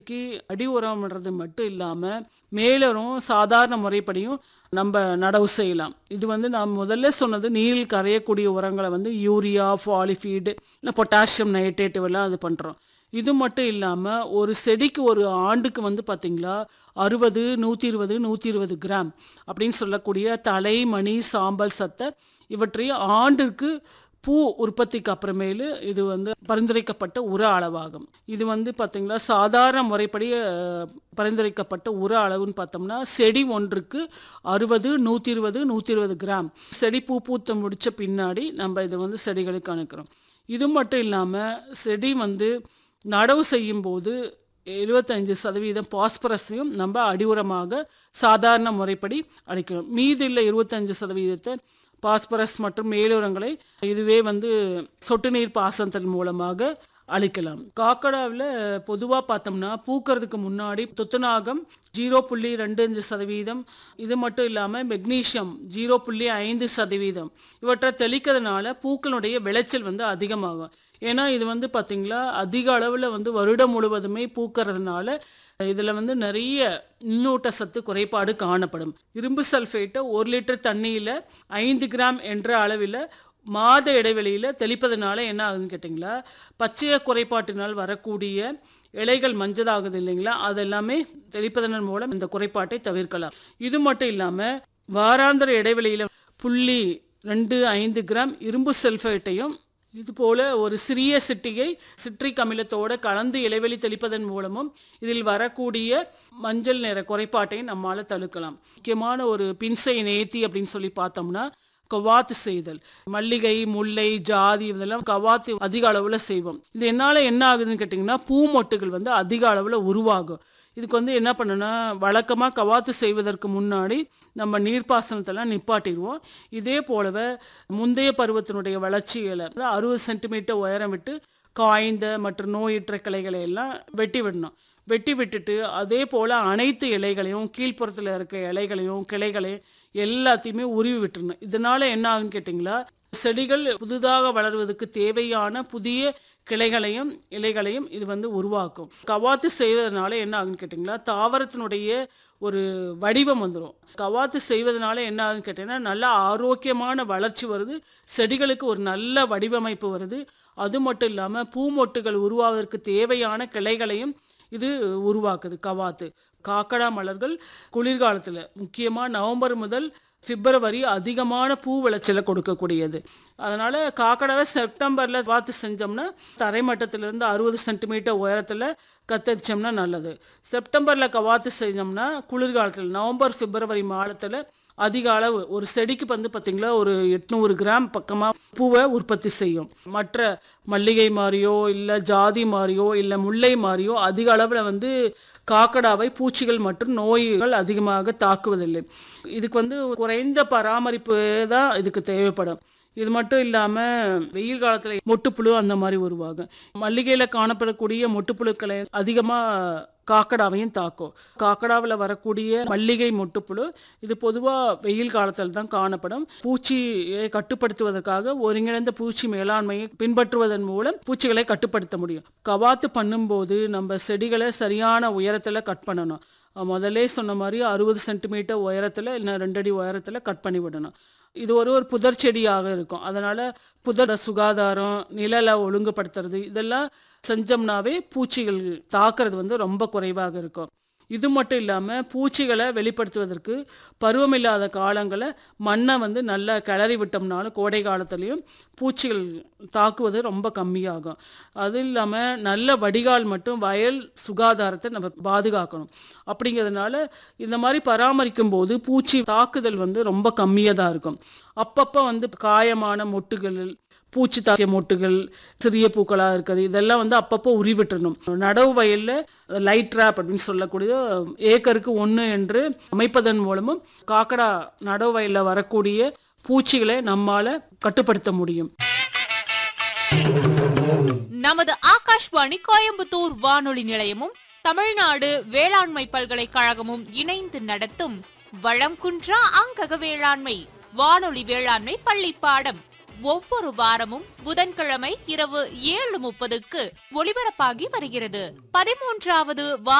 க்கு அடி உரம்ன்றது மட்டும் இல்லாமல் மேலரும் சாதாரண முறைப்படியும் நம்ம நடவு செய்யலாம் இது வந்து நான் முதல்ல சொன்னது நீரில் கரையக்கூடிய உரங்களை வந்து யூரியா ஃபாலிஃபீடு இல்லை பொட்டாசியம் நைட்ரேட் எல்லாம் இது பண்ணுறோம் இது மட்டும் இல்லாமல் ஒரு செடிக்கு ஒரு ஆண்டுக்கு வந்து பார்த்திங்களா அறுபது நூற்றி இருபது நூற்றி இருபது கிராம் அப்படின்னு சொல்லக்கூடிய தலை மணி சாம்பல் சத்தை இவற்றை ஆண்டிற்கு பூ உற்பத்திக்கு அப்புறமேலு இது வந்து பரிந்துரைக்கப்பட்ட உர அளவாகும் இது வந்து பார்த்திங்களா சாதாரண முறைப்படி அஹ், பரிந்துரைக்கப்பட்ட உர அளவுன்னு பார்த்தோம்னா செடி ஒன்றுக்கு அறுபது நூற்றி இருபது நூற்றி இருபது கிராம் செடி பூ பூத்து முடித்த பின்னாடி நம்ம இதை வந்து செடிகளுக்கு அனுக்கிறோம் இது மட்டும் இல்லாமல் செடி வந்து நடவு செய்யும்போது எழுபத்தஞ்சு சதவீதம் பாஸ்பரஸையும் நம்ம அடியுரமாக சாதாரண முறைப்படி அளிக்கணும் மீதி உள்ள இருபத்தஞ்சு சதவீதத்தை பாஸ்பரஸ் மற்றும் மேலுரங்களை இதுவே வந்து சொட்டு நீர் பாசனத்தின் மூலமாக அளிக்கலாம் காக்கடாவில் பொதுவாக பார்த்தோம்னா பூக்கிறதுக்கு முன்னாடி துத்தநாகம் ஜீரோ புள்ளி ரெண்டு அஞ்சு சதவீதம் இது மட்டும் இல்லாமல் மெக்னீஷியம் ஜீரோ புள்ளி ஐந்து சதவீதம் இவற்றை தெளிக்கிறதுனால பூக்களுடைய விளைச்சல் வந்து அதிகமாகும் ஏன்னா இது வந்து பார்த்திங்களா அதிக அளவில் வந்து வருடம் முழுவதுமே பூக்கிறதுனால இதில் வந்து நிறைய நுண்ணூட்ட சத்து குறைபாடு காணப்படும் இரும்பு சல்ஃபேட்டை ஒரு லிட்டர் தண்ணியில் ஐந்து கிராம் என்ற அளவில் மாத இடைவெளியில் தெளிப்பதனால என்ன ஆகுதுன்னு கேட்டிங்களா பச்சைய குறைபாட்டினால் வரக்கூடிய இலைகள் மஞ்சளாகுது இல்லைங்களா அதெல்லாமே தெளிப்பதன் மூலம் இந்த குறைபாட்டை தவிர்க்கலாம் இது மட்டும் இல்லாமல் வாராந்திர இடைவெளியில் புள்ளி ரெண்டு ஐந்து கிராம் இரும்பு சல்ஃபேட்டையும் இது போல ஒரு சிறிய சிட்டிகை சிட்ரிக் அமிலத்தோட கலந்து இலைவெளி தெளிப்பதன் மூலமும் இதில் வரக்கூடிய மஞ்சள் நிற குறைபாட்டையும் நம்மால் தடுக்கலாம் முக்கியமான ஒரு பின்சை நேர்த்தி அப்படின்னு சொல்லி பார்த்தோம்னா கவாத்து செய்தல் மல்லிகை முல்லை ஜாதி இதெல்லாம் கவாத்து அதிக அளவில் செய்வோம் இது என்னால் என்ன ஆகுதுன்னு கேட்டிங்கன்னா பூ மொட்டுகள் வந்து அதிக அளவில் உருவாகும் இதுக்கு வந்து என்ன பண்ணணும்னா வழக்கமாக கவாத்து செய்வதற்கு முன்னாடி நம்ம நீர்ப்பாசனத்தெல்லாம் நிப்பாட்டிடுவோம் இதே போலவே முந்தைய பருவத்தினுடைய வளர்ச்சிகளை அறுபது சென்டிமீட்டர் உயரம் விட்டு காய்ந்த மற்றும் நோயற்ற கிளைகளை எல்லாம் வெட்டி விடணும் வெட்டி விட்டுட்டு அதே போல் அனைத்து இலைகளையும் கீழ்ப்புறத்தில் இருக்க இலைகளையும் கிளைகளையும் எல்லாத்தையுமே உருவி விட்டுறணும் இதனால என்ன ஆகுன்னு கேட்டிங்களா செடிகள் புதிதாக வளர்வதற்கு தேவையான புதிய கிளைகளையும் இலைகளையும் இது வந்து உருவாக்கும் கவாத்து செய்வதனால என்ன ஆகுன்னு கேட்டிங்களா தாவரத்தினுடைய ஒரு வடிவம் வந்துடும் கவாத்து செய்வதனால என்ன ஆகுன்னு கேட்டிங்கன்னா நல்ல ஆரோக்கியமான வளர்ச்சி வருது செடிகளுக்கு ஒரு நல்ல வடிவமைப்பு வருது அது மட்டும் இல்லாமல் பூமொட்டுகள் உருவாவதற்கு தேவையான கிளைகளையும் இது உருவாக்குது கவாத்து காக்கடா மலர்கள் குளிர்காலத்தில் முக்கியமாக நவம்பர் முதல் பிப்ரவரி அதிகமான பூ விளைச்சலை கொடுக்கக்கூடியது அதனால் காக்கடாவை செப்டம்பரில் பார்த்து செஞ்சோம்னா தரைமட்டத்திலேருந்து அறுபது சென்டிமீட்டர் உயரத்தில் கத்தரிச்சோம்னா நல்லது செப்டம்பரில் கவாத்து செஞ்சோம்னா குளிர்காலத்தில் நவம்பர் பிப்ரவரி மாதத்தில் அதிக அளவு ஒரு செடிக்கு வந்து பார்த்திங்களா ஒரு எட்நூறு கிராம் பக்கமாக பூவை உற்பத்தி செய்யும் மற்ற மல்லிகை மாதிரியோ இல்லை ஜாதி மாதிரியோ இல்லை முல்லை மாதிரியோ அதிக அளவில் வந்து காக்கடாவை பூச்சிகள் மற்றும் நோய்கள் அதிகமாக தாக்குவதில்லை இதுக்கு வந்து குறைந்த பராமரிப்பு தான் இதுக்கு தேவைப்படும் இது மட்டும் இல்லாமல் வெயில் காலத்தில் மொட்டுப்புழு அந்த மாதிரி உருவாகும் மல்லிகையில் காணப்படக்கூடிய மொட்டுப்புழுக்களை அதிகமாக காக்கடாவையும் தாக்கும் காக்கடாவில் வரக்கூடிய மல்லிகை மொட்டுப்புழு இது பொதுவாக வெயில் காலத்தில் தான் காணப்படும் பூச்சியை கட்டுப்படுத்துவதற்காக ஒருங்கிணைந்த பூச்சி மேலாண்மையை பின்பற்றுவதன் மூலம் பூச்சிகளை கட்டுப்படுத்த முடியும் கவாத்து பண்ணும்போது நம்ம செடிகளை சரியான உயரத்தில் கட் பண்ணணும் முதல்ல சொன்ன மாதிரி அறுபது சென்டிமீட்டர் உயரத்தில் இல்லை ரெண்டடி உயரத்தில் கட் பண்ணி விடணும் இது ஒரு ஒரு புதர் செடியாக இருக்கும் அதனால் புதர் சுகாதாரம் நிழலை ஒழுங்குபடுத்துறது இதெல்லாம் செஞ்சோம்னாவே பூச்சிகள் தாக்குறது வந்து ரொம்ப குறைவாக இருக்கும் இது மட்டும் இல்லாமல் பூச்சிகளை வெளிப்படுத்துவதற்கு பருவமில்லாத காலங்களை மண்ணை வந்து நல்லா கிளறி விட்டோம்னாலும் கோடை காலத்துலேயும் பூச்சிகள் தாக்குவது ரொம்ப கம்மியாகும் அது இல்லாமல் நல்ல வடிகால் மட்டும் வயல் சுகாதாரத்தை நம்ம பாதுகாக்கணும் அப்படிங்கிறதுனால இந்த மாதிரி பராமரிக்கும் போது பூச்சி தாக்குதல் வந்து ரொம்ப கம்மியாக தான் இருக்கும் அப்பப்போ வந்து காயமான மொட்டுகள் பூச்சி தாக்கிய மொட்டுகள் சிறிய பூக்களாக இருக்குது இதெல்லாம் வந்து அப்பப்போ உருவிட்டுறணும் நடவு வயலில் லைட் ட்ராப் அப்படின்னு சொல்லக்கூடிய ஏக்கருக்கு ஒன்று என்று அமைப்பதன் மூலமும் காக்கடா நடவு வயலில் வரக்கூடிய பூச்சிகளை நம்மால் கட்டுப்படுத்த முடியும் நமது ஆகாஷ்வாணி கோயம்புத்தூர் வானொலி நிலையமும் தமிழ்நாடு வேளாண்மை பல்கலைக்கழகமும் இணைந்து நடத்தும் வளம் குன்றா அங்கக வேளாண்மை வானொலி வேளாண்மை பள்ளி பாடம் ஒவ்வொரு வாரமும் புதன்கிழமை இரவு ஏழு முப்பதுக்கு ஒளிபரப்பாகி வருகிறது பதிமூன்றாவது